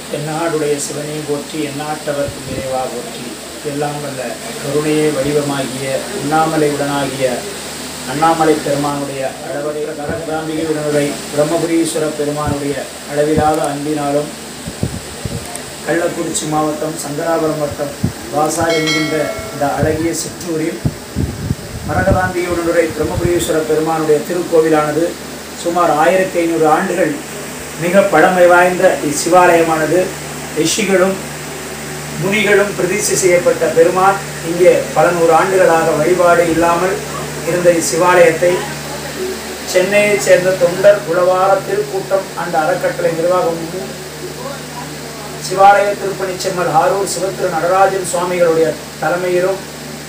எந்நாடுடைய சிவனை போற்றி எந்நாட்டவர்க்கு விரைவா போற்றி எல்லாம் வல்ல கருணையே வடிவமாகிய உண்ணாமலை உடனாகிய அண்ணாமலை பெருமானுடைய அளவரை கரகாம்பிகை உடனுரை பிரம்மபுரீஸ்வர பெருமானுடைய அளவிலாத அன்பினாலும் கள்ளக்குறிச்சி மாவட்டம் சங்கராபுரம் வட்டம் வாசா என்கின்ற இந்த அழகிய சிற்றூரில் மரகதாம்பியுடனுரை பிரம்மபுரீஸ்வர பெருமானுடைய திருக்கோவிலானது சுமார் ஆயிரத்தி ஐநூறு ஆண்டுகள் மிக பழமை வாய்ந்த இச்சிவாலயமானது ரிஷிகளும் முனிகளும் பிரதிஷ்டை செய்யப்பட்ட பெருமான் இங்கே பல நூறு ஆண்டுகளாக வழிபாடு இல்லாமல் இருந்த இச்சிவாலயத்தை சென்னையைச் சேர்ந்த தொண்டர் உளவார திருக்கூட்டம் அந்த அறக்கட்டளை நிர்வாகமும் சிவாலய திருப்பணி செம்மல் ஆரூர் சிவத்திரு நடராஜன் சுவாமிகளுடைய தலைமையிலும்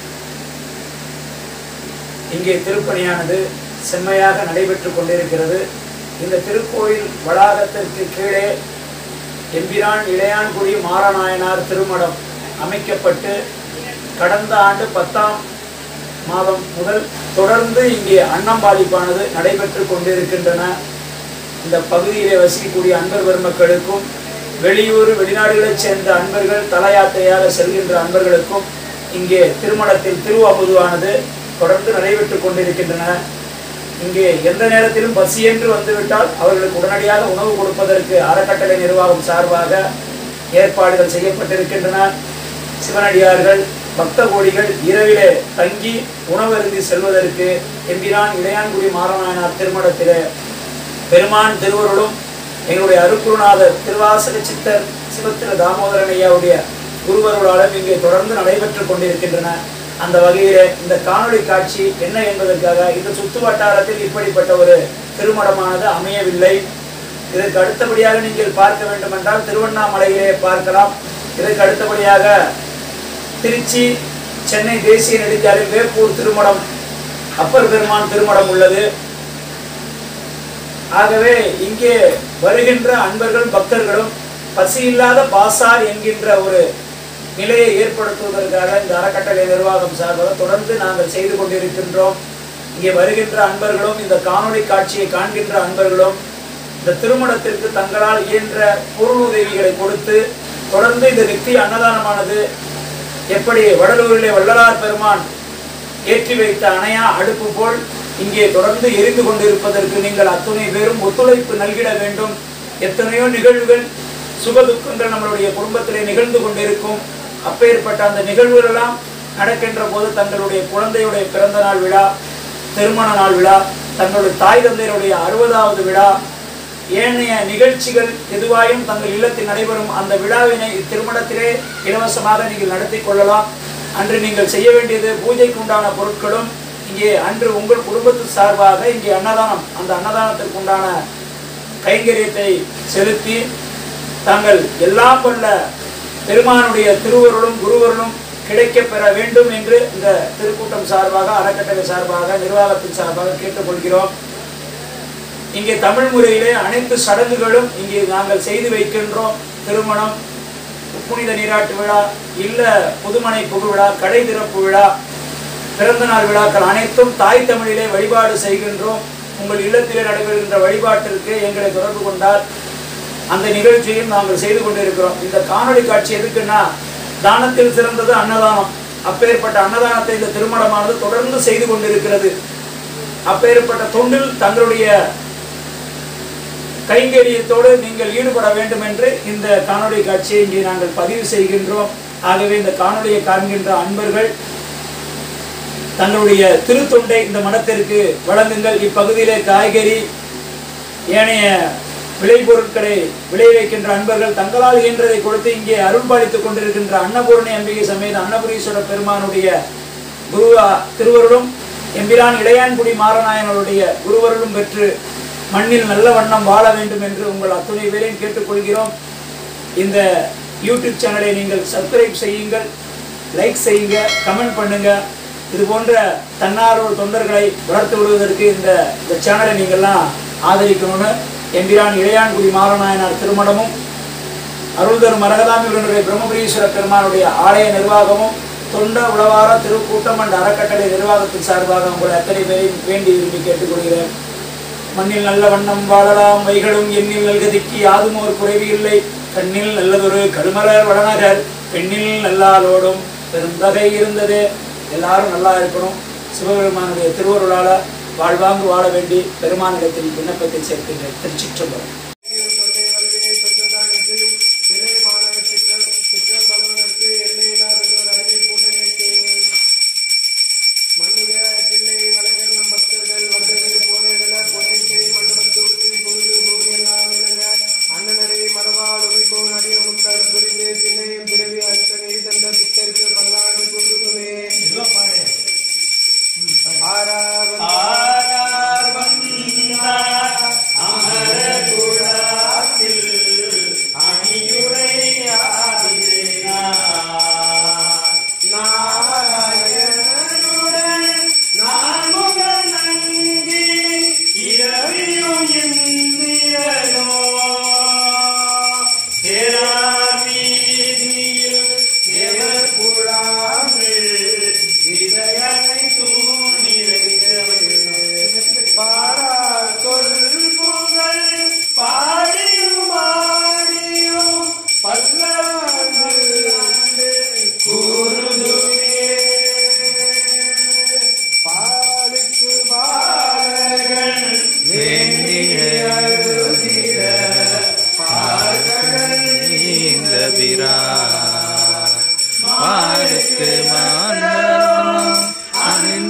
இங்கே திருப்பணியானது செம்மையாக நடைபெற்று கொண்டிருக்கிறது இந்த திருக்கோயில் வளாகத்திற்கு கீழே எம்பிரான் இளையான்குடி மாரநாயனார் திருமடம் அமைக்கப்பட்டு கடந்த ஆண்டு பத்தாம் மாதம் முதல் தொடர்ந்து இங்கே அன்னம்பாளிப்பானது நடைபெற்று கொண்டிருக்கின்றன இந்த பகுதியிலே வசிக்கக்கூடிய அன்பர் பெருமக்களுக்கும் வெளியூர் வெளிநாடுகளைச் சேர்ந்த அன்பர்கள் தல யாத்திரையாக செல்கின்ற அன்பர்களுக்கும் இங்கே திருமணத்தில் திருவமுதுவானது தொடர்ந்து நடைபெற்று கொண்டிருக்கின்றன இங்கே எந்த நேரத்திலும் பசி என்று வந்துவிட்டால் அவர்களுக்கு உடனடியாக உணவு கொடுப்பதற்கு அறக்கட்டளை நிர்வாகம் சார்பாக ஏற்பாடுகள் செய்யப்பட்டிருக்கின்றன சிவனடியார்கள் பக்த கோடிகள் இரவிலே தங்கி உணவருந்தி செல்வதற்கு எம்பிரான் இளையான்குடி மாரநாயனார் திருமணத்திலே பெருமான் திருவருளும் எங்களுடைய அருக்குருநாதர் திருவாசக சித்தர் சிவத்திரு தாமோதரன் ஐயாவுடைய குருவருளாலும் இங்கே தொடர்ந்து நடைபெற்றுக் கொண்டிருக்கின்றன அந்த வகையிலே இந்த காணொளி காட்சி என்ன என்பதற்காக இந்த சுற்று வட்டாரத்தில் இப்படிப்பட்ட ஒரு திருமணமானது அமையவில்லை இதற்கு அடுத்தபடியாக நீங்கள் பார்க்க வேண்டும் என்றால் திருவண்ணாமலையிலே பார்க்கலாம் இதற்கு அடுத்தபடியாக திருச்சி சென்னை தேசிய நெடுஞ்சாலையில் வேப்பூர் திருமணம் அப்பர் பெருமான் திருமணம் உள்ளது ஆகவே இங்கே வருகின்ற அன்பர்கள் பக்தர்களும் பசியில்லாத பாசார் என்கின்ற ஒரு நிலையை ஏற்படுத்துவதற்காக இந்த அறக்கட்டளை நிர்வாகம் சார்பாக தொடர்ந்து நாங்கள் செய்து கொண்டிருக்கின்றோம் இங்கே வருகின்ற அன்பர்களும் இந்த காணொளி காட்சியை காண்கின்ற அன்பர்களும் இந்த திருமணத்திற்கு தங்களால் இயன்ற பொருள் உதவிகளை கொடுத்து தொடர்ந்து இந்த நித்திய அன்னதானமானது எப்படி வடலூரிலே வள்ளலார் பெருமான் ஏற்றி வைத்த அணையா அடுப்பு போல் இங்கே தொடர்ந்து எரிந்து கொண்டிருப்பதற்கு நீங்கள் அத்துணை பேரும் ஒத்துழைப்பு நல்கிட வேண்டும் எத்தனையோ நிகழ்வுகள் சுக துக்கங்கள் நம்மளுடைய குடும்பத்திலே நிகழ்ந்து கொண்டிருக்கும் அப்பேற்பட்ட அந்த நிகழ்வுகள் எல்லாம் நடக்கின்ற போது தங்களுடைய குழந்தையுடைய பிறந்த நாள் விழா திருமண நாள் விழா தங்களுடைய தாய் தந்தையருடைய அறுபதாவது விழா ஏனைய நிகழ்ச்சிகள் எதுவாயும் தங்கள் இல்லத்தில் நடைபெறும் அந்த விழாவினை இத்திருமணத்திலே இலவசமாக நீங்கள் நடத்தி கொள்ளலாம் அன்று நீங்கள் செய்ய வேண்டியது பூஜைக்கு உண்டான பொருட்களும் இங்கே அன்று உங்கள் குடும்பத்து சார்பாக இங்கே அன்னதானம் அந்த அன்னதானத்திற்கு உண்டான கைங்கரியத்தை செலுத்தி தாங்கள் எல்லாம் வல்ல பெருமானுடைய திருவருளும் குருவருளும் கிடைக்கப் பெற வேண்டும் என்று இந்த திருக்கூட்டம் சார்பாக அறக்கட்டளை சார்பாக நிர்வாகத்தின் சார்பாக கேட்டுக்கொள்கிறோம் இங்கே தமிழ் முறையிலே அனைத்து சடங்குகளும் இங்கே நாங்கள் செய்து வைக்கின்றோம் திருமணம் புனித நீராட்டு விழா இல்ல புதுமனை புகு விழா கடை திறப்பு விழா பிறந்த நாள் விழாக்கள் அனைத்தும் தாய் தமிழிலே வழிபாடு செய்கின்றோம் உங்கள் இல்லத்திலே நடைபெறுகின்ற வழிபாட்டிற்கு எங்களை தொடர்பு கொண்டால் அந்த நிகழ்ச்சியும் நாங்கள் செய்து கொண்டிருக்கிறோம் இந்த காணொளி காட்சி எதுக்குன்னா தானத்தில் சிறந்தது அன்னதானம் அப்பேற்பட்ட அன்னதானத்தை இந்த திருமணமானது தொடர்ந்து செய்து கொண்டிருக்கிறது அப்பேற்பட்ட தொண்டில் தங்களுடைய கைங்கரியத்தோடு நீங்கள் ஈடுபட வேண்டும் என்று இந்த காணொளி காட்சியை இங்கே நாங்கள் பதிவு செய்கின்றோம் ஆகவே இந்த காணொளியை காண்கின்ற அன்பர்கள் தங்களுடைய திருத்தொண்டை இந்த மனத்திற்கு வழங்குங்கள் இப்பகுதியிலே காய்கறி ஏனைய விளைபொருட்களை விளை வைக்கின்ற அன்பர்கள் தங்களால் இயன்றதை கொடுத்து இங்கே அருள்பாலித்துக் கொண்டிருக்கின்ற அன்னபூரணி அம்பிகை சமேத அன்னபுரீஸ்வர பெருமானுடைய குரு திருவருளும் எம்பிரான் இளையான்குடி மாரநாயனருடைய குருவருளும் பெற்று மண்ணில் நல்ல வண்ணம் வாழ வேண்டும் என்று உங்கள் அத்துணை பேரையும் கேட்டுக்கொள்கிறோம் இந்த யூடியூப் சேனலை நீங்கள் சப்ஸ்கிரைப் செய்யுங்கள் லைக் செய்யுங்க கமெண்ட் பண்ணுங்க இது போன்ற தன்னார்வ தொண்டர்களை வளர்த்து விடுவதற்கு இந்த இந்த சேனலை நீங்கள்லாம் ஆதரிக்கணும்னு எம்பிரான் இளையான்குடி மாரநாயனார் திருமணமும் அருள் தரும் மரகதாமியுடனுடைய பிரம்மபுரீஸ்வர பெருமானுடைய ஆலய நிர்வாகமும் தொண்ட உளவார திருக்கூட்டம் என்ற அறக்கட்டளை நிர்வாகத்தின் சார்பாக உங்களை அத்தனை பேரையும் வேண்டி விரும்பி கேட்டுக்கொள்கிறேன் மண்ணில் நல்ல வண்ணம் வாழலாம் வைகளும் எண்ணில் நல்கதிக்கு யாதும் ஒரு குறைவு இல்லை கண்ணில் நல்லதொரு கருமலர் வடநகர் பெண்ணில் நல்லாளோடும் பெருந்தகை இருந்தது எல்லாரும் நல்லா இருக்கணும் சிவபெருமானுடைய திருவருளால வாழ்வாங்கு வாழ வேண்டி பெருமானிடத்தில் விண்ணப்பத்தை சேர்க்கின்றேன் திருச்சிற்றம்பலம் ஆரார் வந்தார் அமரகுழாத்தில் அணியுரையாடினார். நாராயணனுடன் நான்முகன் அங்கே இரவியும் இந்திரனோ. தேரார் வீதியில் தேவர் புலாங்கள் இதயனை தூணிலைத்தவர். பாரார் தொல்புகழ் பாடியும் ஆடியும் பல்லாண்டு கூறுதுவே. பாலுக்கு பாலகன் வேண்டிய அருதிர பார்கடல் நீந்த பாருக்கு மாந்தம் அணிந்த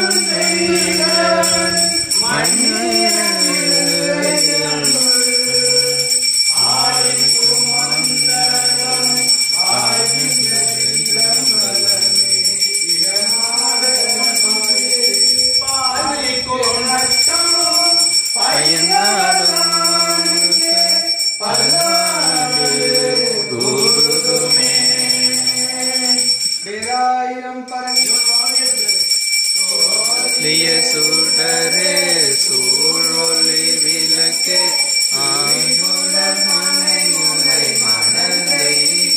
சுடரே சூழொலி விளக்கே ஆயுணர் மனையுரை மணலை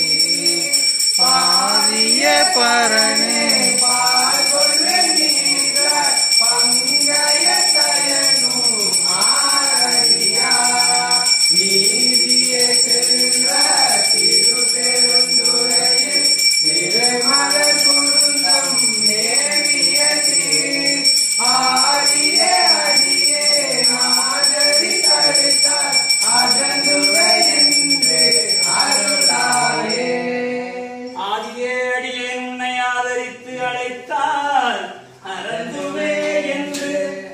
பாதிய பரணே ஆதியே அடியேன் உன்னை ஆதரித்து அழைத்தால் அறந்துவே என்று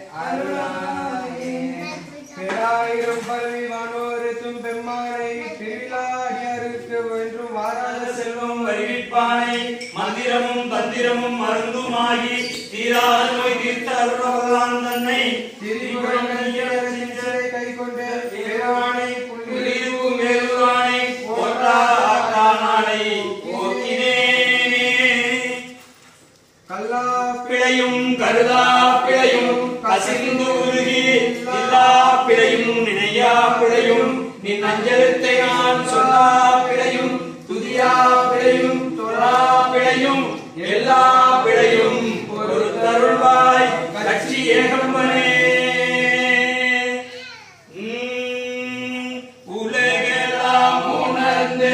பேராயிரம் பரவி வானோரெத்தும் பெம்மானை திருவிழாடியாருக்கு வென்றும் வாராத செல்வம் வருவிப்பானை மந்திரமும் தந்திரமும் மருந்துமாகி தீராத நோய் தீர்த்த அருளவல்லான் தன்னை திருவிழா கை கொண்டு பேரானை புள்ளி புலிரு மேலுரானை போற்றா ஆற்றானானை போக்கினேனே கல்லா பிழையும் கருதா பிழையும் கசிந்து உருகி இல்லா பிழையும் நினையா பிழையும் நின் அஞ்சலத்தை நான் சொல்லா பிழையும் துதியா பிழையும் தொழா பிழையும் எல்லா பிழையும் ஒரு தருள்வாய் கட்சி ஏகம்பனே உம், உலகெல்லாம் உணர்ந்து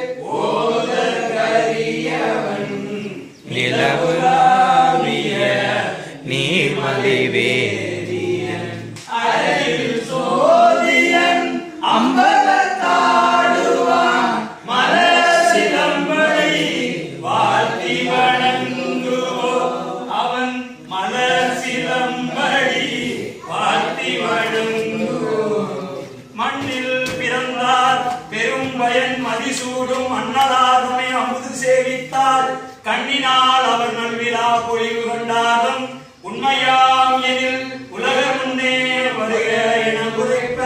ஓதற்கரியவன் நிலவுலாவிய நீர்மலை வேதியன் அழகில் சோதியன் அம்பலத்தாடுவான் மலர் சிலம்பலை வாழ்த்தி வணங்குவோம் அவன் மலர் சிலம்படி வாழ்த்தி வணங்குவோம் மண்ணில் பிறந்தார் பெரும் பயன் மதிசூடும் அன்னதாகமே அமுது சேவித்தார் கண்ணினால் அவர் நல்விழா பொழிவு கண்டாலும் உண்மையாம் எனில் உலக முன்னே வருக என உரைப்ப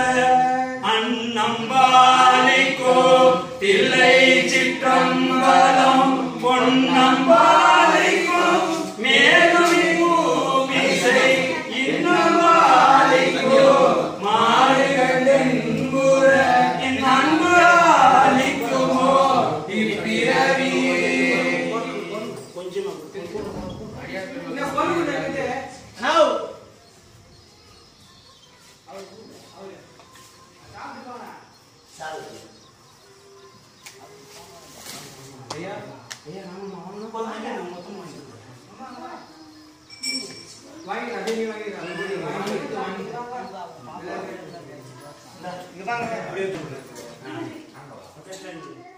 அந்நம்பாலிக்கோ தில்லை சிற்றம்பலம் பொன்னம்பாலிக்கோ மேலும் பூமிசை இன்னம்பாலிக்கோ மாறுகண்டென்புற என் அன்பு ஆலிக்குமோ இப்பிறவியே ஐயா வாங்கி அதே நீ வாங்கி இங்க வாங்க அப்படியே